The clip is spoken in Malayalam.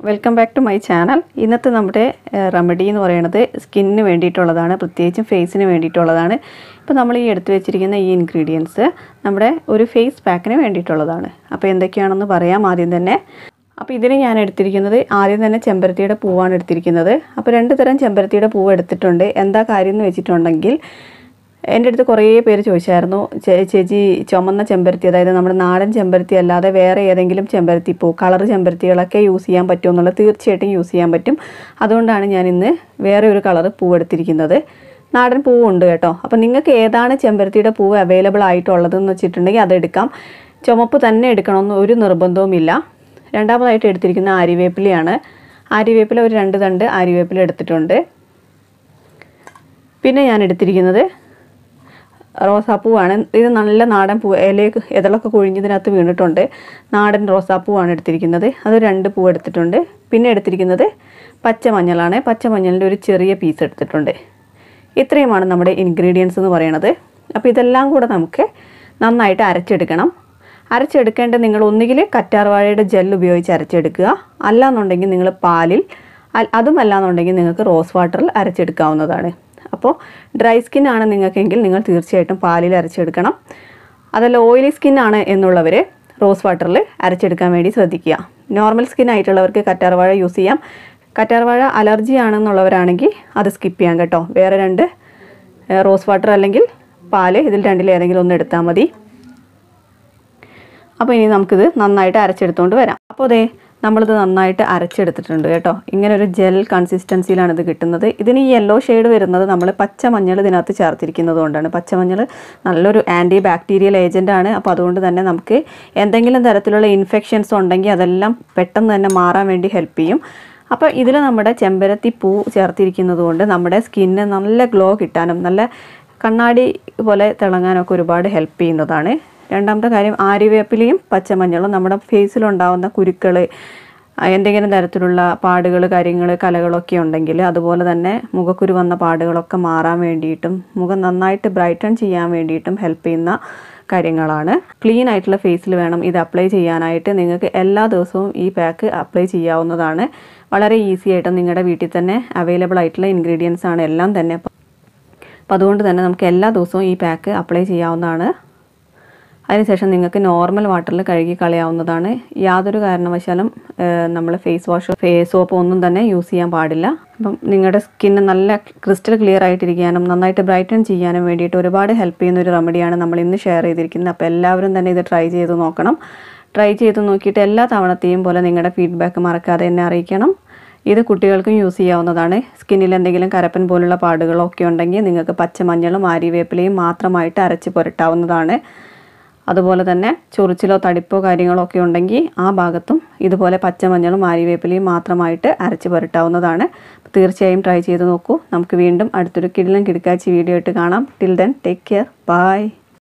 welcome back to my channel ഇന്നത്തെ നമ്മുടെ റെമഡി എന്ന് പറയുന്നത് സ്കിന്നിന് വേണ്ടിയിട്ടുള്ളതാണ് പ്രത്യേകിച്ചും ഫേസിന് വേണ്ടിയിട്ടുള്ളതാണ് ഇപ്പോൾ നമ്മൾ ഈ എടുത്തു വെച്ചിരിക്കുന്ന ഈ ഇൻഗ്രീഡിയൻസ് നമ്മുടെ ഒരു ഫേസ് പാക്കിന് വേണ്ടിയിട്ടുള്ളതാണ് അപ്പോൾ എന്തൊക്കെയാണെന്ന് പറയാം ആദ്യം തന്നെ അപ്പോൾ ഇതിന് ഞാൻ എടുത്തിരിക്കുന്നത് ആദ്യം തന്നെ ചെമ്പരത്തിയുടെ പൂവാണ് എടുത്തിരിക്കുന്നത് അപ്പോൾ രണ്ട് തരം ചെമ്പരത്തിയുടെ പൂവ് എടുത്തിട്ടുണ്ട് എന്താ കാര്യം എന്ന് വെച്ചിട്ടുണ്ടെങ്കിൽ എൻ്റെ അടുത്ത് കുറേ പേര് ചോദിച്ചായിരുന്നു ചേ- ചേച്ചി ചുമന്ന ചെമ്പരത്തി അതായത് നമ്മുടെ നാടൻ ചെമ്പരത്തി അല്ലാതെ വേറെ ഏതെങ്കിലും ചെമ്പരത്തി പൂ കളർ ചെമ്പരത്തികളൊക്കെ യൂസ് ചെയ്യാൻ പറ്റുമോ എന്നുള്ളത് തീർച്ചയായിട്ടും യൂസ് ചെയ്യാൻ പറ്റും അതുകൊണ്ടാണ് ഞാൻ ഇന്ന് വേറെ ഒരു കളർ പൂവ് എടുത്തിരിക്കുന്നത് നാടൻ പൂവുണ്ട് കേട്ടോ അപ്പോൾ നിങ്ങൾക്ക് ഏതാണ് ചെമ്പരത്തിയുടെ പൂവ് അവൈലബിൾ ആയിട്ടുള്ളതെന്ന് വെച്ചിട്ടുണ്ടെങ്കിൽ അതെടുക്കാം ചുമപ്പ് തന്നെ എടുക്കണമെന്ന് ഒരു നിർബന്ധവുമില്ല രണ്ടാമതായിട്ട് എടുത്തിരിക്കുന്ന ആര്യവേപ്പിലയാണ് ആര്യവേപ്പില ഒരു രണ്ട് തണ്ട് ആര്യവേപ്പില എടുത്തിട്ടുണ്ട് പിന്നെ ഞാൻ എടുത്തിരിക്കുന്നത് റോസാപ്പൂവാണ് ഇത് നല്ല നാടൻ പൂ ഇലയൊക്കെ ഇതളൊക്കെ കൊഴിഞ്ഞതിനകത്ത് വീണിട്ടുണ്ട് നാടൻ റോസാപ്പൂവാണ് എടുത്തിരിക്കുന്നത് അത് രണ്ട് പൂ എടുത്തിട്ടുണ്ട് പിന്നെ എടുത്തിരിക്കുന്നത് പച്ചമഞ്ഞളാണ് പച്ചമഞ്ഞളിൻ്റെ ഒരു ചെറിയ പീസ് എടുത്തിട്ടുണ്ട് ഇത്രയുമാണ് നമ്മുടെ ഇൻഗ്രീഡിയൻസ് എന്ന് പറയുന്നത് അപ്പോൾ ഇതെല്ലാം കൂടെ നമുക്ക് നന്നായിട്ട് അരച്ചെടുക്കണം അരച്ചെടുക്കേണ്ട നിങ്ങൾ ഒന്നുകിൽ കറ്റാർവാഴയുടെ ജെൽ ഉപയോഗിച്ച് അരച്ചെടുക്കുക അല്ലാന്നുണ്ടെങ്കിൽ നിങ്ങൾ പാലിൽ അ- അതുമല്ലാന്നുണ്ടെങ്കിൽ നിങ്ങൾക്ക് റോസ് വാട്ടറിൽ അരച്ചെടുക്കാവുന്നതാണ് അപ്പോൾ ഡ്രൈ സ്കിൻ ആണ് നിങ്ങൾക്കെങ്കിൽ നിങ്ങൾ തീർച്ചയായിട്ടും പാലിൽ അരച്ചെടുക്കണം അതല്ല ഓയിലി സ്കിൻ ആണ് എന്നുള്ളവർ റോസ് വാട്ടറിൽ അരച്ചെടുക്കാൻ വേണ്ടി ശ്രദ്ധിക്കുക നോർമൽ സ്കിൻ ആയിട്ടുള്ളവർക്ക് കറ്റാർവാഴ യൂസ് ചെയ്യാം കറ്റാർവാഴ അലർജി ആണെന്നുള്ളവരാണെങ്കിൽ അത് സ്കിപ്പ് ചെയ്യാം കേട്ടോ വേറെ രണ്ട് ഏഹ്, റോസ് വാട്ടർ അല്ലെങ്കിൽ പാല് ഇതിൽ രണ്ടിൽ ഏതെങ്കിലും ഒന്ന് എടുത്താൽ മതി അപ്പോൾ ഇനി നമുക്കിത് നന്നായിട്ട് അരച്ചെടുത്തുകൊണ്ട് വരാം അപ്പോൾ അതെ നമ്മളിത് നന്നായിട്ട് അരച്ചെടുത്തിട്ടുണ്ട് കേട്ടോ ഇങ്ങനെ ഒരു ജെൽ കൺസിസ്റ്റൻസിയിലാണ് ഇത് കിട്ടുന്നത് ഇതിന് ഈ യെല്ലോ ഷെയ്ഡ് വരുന്നത് നമ്മൾ പച്ചമഞ്ഞൾ ഇതിനകത്ത് ചേർത്തിരിക്കുന്നത് കൊണ്ടാണ് പച്ചമഞ്ഞൾ നല്ലൊരു ആൻറ്റി ബാക്ടീരിയൽ ഏജൻ്റ് ആണ് അപ്പോൾ അതുകൊണ്ട് തന്നെ നമുക്ക് എന്തെങ്കിലും തരത്തിലുള്ള ഇൻഫെക്ഷൻസ് ഉണ്ടെങ്കിൽ അതെല്ലാം പെട്ടെന്ന് തന്നെ മാറാൻ വേണ്ടി ഹെൽപ്പ് ചെയ്യും അപ്പോൾ ഇതിൽ നമ്മുടെ ചെമ്പരത്തി പൂ ചേർത്തിരിക്കുന്നത് കൊണ്ട് നമ്മുടെ സ്കിന്നിന് നല്ല ഗ്ലോ കിട്ടാനും നല്ല കണ്ണാടി പോലെ തിളങ്ങാനൊക്കെ ഒരുപാട് ഹെൽപ്പ് ചെയ്യുന്നതാണ് രണ്ടാമത്തെ കാര്യം ആര്യവേപ്പിലയും പച്ചമഞ്ഞളും നമ്മുടെ ഫേസിലുണ്ടാവുന്ന കുരുക്കൾ എന്തെങ്കിലും തരത്തിലുള്ള പാടുകൾ കാര്യങ്ങൾ കലകളൊക്കെ ഉണ്ടെങ്കിൽ അതുപോലെ തന്നെ മുഖക്കുരു വന്ന പാടുകളൊക്കെ മാറാൻ വേണ്ടിയിട്ടും മുഖം നന്നായിട്ട് ബ്രൈറ്റൺ ചെയ്യാൻ വേണ്ടിയിട്ടും ഹെൽപ്പ് ചെയ്യുന്ന കാര്യങ്ങളാണ് ക്ലീൻ ആയിട്ടുള്ള ഫേസിൽ വേണം ഇത് അപ്ലൈ ചെയ്യാനായിട്ട് നിങ്ങൾക്ക് എല്ലാ ദിവസവും ഈ പാക്ക് അപ്ലൈ ചെയ്യാവുന്നതാണ് വളരെ ഈസി ആയിട്ട് നിങ്ങളുടെ വീട്ടിൽ തന്നെ അവൈലബിൾ ആയിട്ടുള്ള ഇൻഗ്രീഡിയൻസ് ആണ് എല്ലാം തന്നെ അപ്പോൾ അതുകൊണ്ട് തന്നെ നമുക്ക് എല്ലാ ദിവസവും ഈ പാക്ക് അപ്ലൈ ചെയ്യാവുന്നതാണ് അതിനുശേഷം നിങ്ങൾക്ക് നോർമൽ വാട്ടറിൽ കഴുകി കളയാവുന്നതാണ് യാതൊരു കാരണവശാലും നമ്മൾ ഫേസ് വാഷ് ഫേസ് സോപ്പ് ഒന്നും തന്നെ യൂസ് ചെയ്യാൻ പാടില്ല അപ്പം നിങ്ങളുടെ സ്കിന്ന് നല്ല ക്രിസ്റ്റൽ ക്ലിയർ ആയിട്ടിരിക്കാനും നന്നായിട്ട് ബ്രൈറ്റൺ ചെയ്യാനും വേണ്ടിയിട്ട് ഒരുപാട് ഹെൽപ്പ് ചെയ്യുന്ന ഒരു റെമഡിയാണ് നമ്മൾ ഇന്ന് ഷെയർ ചെയ്തിരിക്കുന്നത് അപ്പോൾ എല്ലാവരും തന്നെ ഇത് ട്രൈ ചെയ്ത് നോക്കണം ട്രൈ ചെയ്ത് നോക്കിയിട്ട് എല്ലാ തവണത്തെയും പോലെ നിങ്ങളുടെ ഫീഡ്ബാക്ക് മറക്കാതെ എന്നെ അറിയിക്കണം ഇത് കുട്ടികൾക്കും യൂസ് ചെയ്യാവുന്നതാണ് സ്കിന്നിൽ എന്തെങ്കിലും കരപ്പൻ പോലുള്ള പാടുകളൊക്കെ ഉണ്ടെങ്കിൽ നിങ്ങൾക്ക് പച്ചമഞ്ഞളും ആര്യവേപ്പിലയും മാത്രമായിട്ട് അരച്ച് പുരട്ടാവുന്നതാണ് അതുപോലെ തന്നെ ചൊറിച്ചിലോ തടിപ്പോ കാര്യങ്ങളോ ഒക്കെ ഉണ്ടെങ്കിൽ ആ ഭാഗത്തും ഇതുപോലെ പച്ചമഞ്ഞളും ആര്യവേപ്പിലയും മാത്രമായിട്ട് അരച്ച് പുരട്ടാവുന്നതാണ് അപ്പോൾ തീർച്ചയായും ട്രൈ ചെയ്ത് നോക്കൂ നമുക്ക് വീണ്ടും അടുത്തൊരു കിടിലൻ കിടക്കാച്ചി വീഡിയോ ആയിട്ട് കാണാം till then take care by